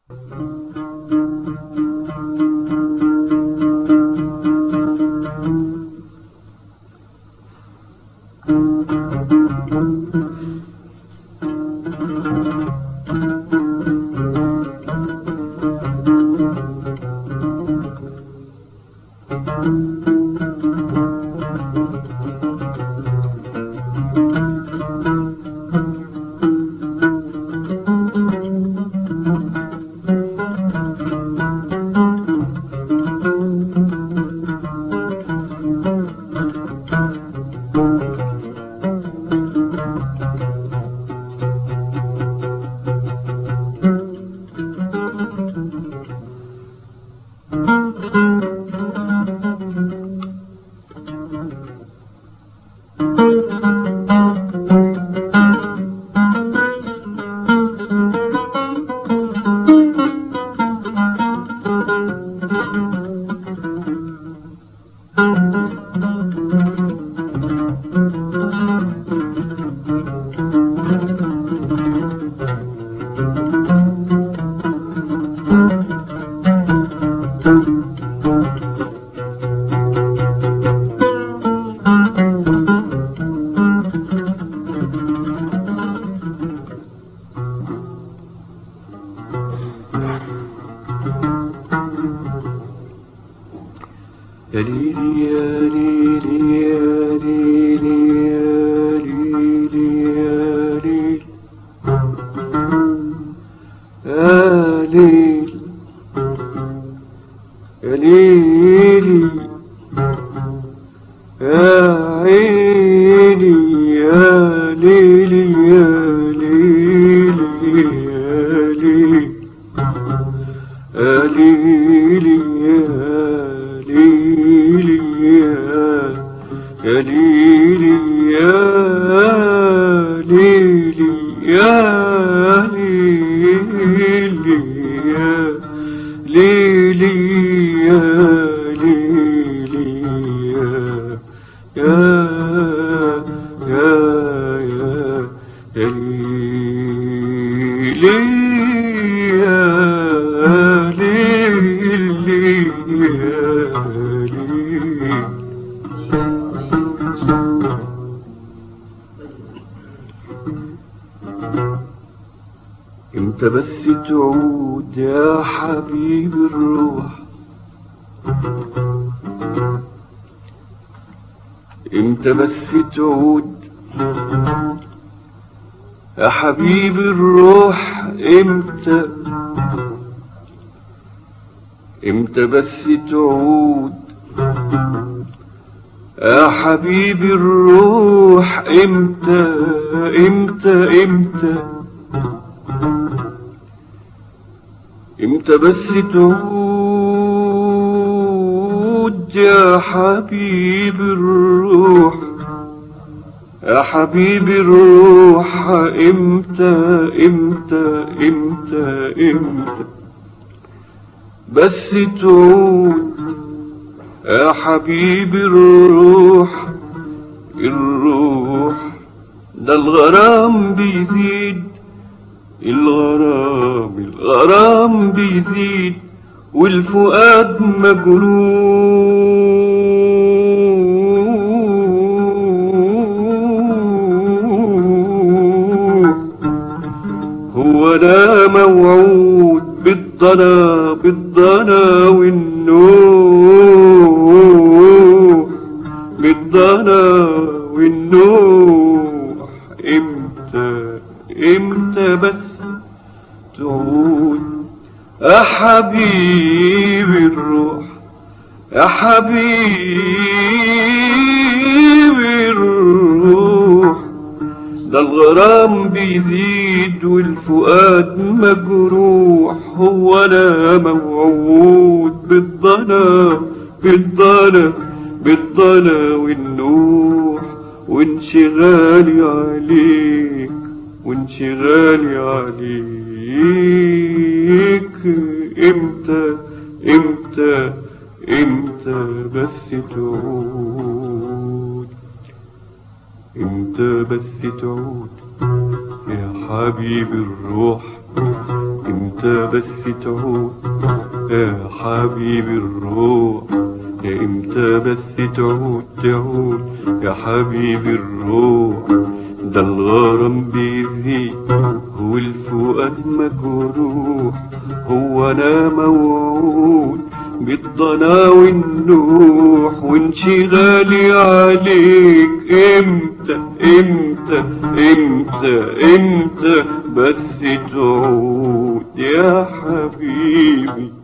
يا ليلي يا ليلي يا ليلي يا ليلي يا ليلي يا ليلي يا ليلي يا عيني يا ليلي يا ليلي يا ليلي يا ليلي يا ليلي يا يا ليلي يا ليلي يا ليلي يا ليلي يا ليلي يا يا يا يا يا ليلي يا ليلي يا ليلي امتى بس تعود يا حبيب الروح امتى بس تعود يا حبيب الروح امتى امتى بس تعود يا حبيب الروح امتى امتى امتى امتى بس تعود يا حبيب الروح يا حبيب الروح امتى امتى امتى امتى بس تعود يا حبيب الروح الروح ده الغرام بيزيد الغرام الغرام بيزيد والفؤاد مجروح هو ده موعود بالضنا بالضنا والنوح بالضنا والنوح امتى امتى بس تعود يا حبيب الروح يا حبيب الروح ده الغرام بيزيد والفؤاد مجروح هو انا موعود بالضنا بالضنا بالضنا والنوح وانشغالي عليك وانشغالي عليك امتى امتى امتى بس تعود امتى بس تعود يا حبيب الروح امتى امتى بس تعود يا حبيبي الروح يا امتى بس تعود تعود يا حبيبي الروح ده الغرام بيزيد والفؤاد مجروح هو انا موعود بالضنا والنوح وانشغالي عليك امتى امتى امتى امتى بس تعود يا حبيبي